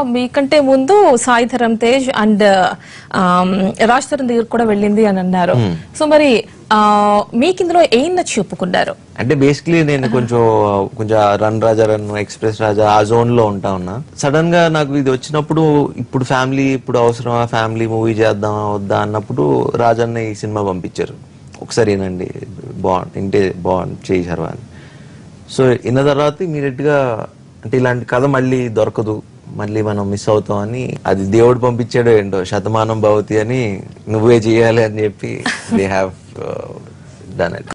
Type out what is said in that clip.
మీకంటే ముందు సాయి ధరమ్ తేజ్ అండ్ రాజ్ తరుణ్ దగ్గర కూడా వెళ్ళింది అని అన్నారు సో మరి ఆ, మీకు ఇందులో ఏం నచ్చి ఒప్పుకున్నారు అంటే బేసిక్లీ నేను కొంచెం కొంచెం run Raja run express Raja ఆ జోన్ లో ఉంటా ఉన్నా సడన్ గా నాకు ఇది వచ్చినప్పుడు ఇప్పుడు ఫ్యామిలీ ఇప్పుడు అవసరమా ఫ్యామిలీ మూవీ చేద్దామా వద్దా అన్నప్పుడు రాజన్న ఈ సినిమా పంపించారు ఒకసారి వినండి బాగుంది ఇంటే బాగుంది చేశారు అని సో విన్న తర్వాత ఇమీడియట్ గా అంటే ఇలాంటి కథ మళ్ళీ దొరకదు మళ్ళీ మనం మిస్ అవుతాం అని అది దేవుడు పంపించాడో ఏంటో శతమానం భవతి అని నువ్వే చేయాలి అని చెప్పి దే హ్యావ్ డన్ ఇట్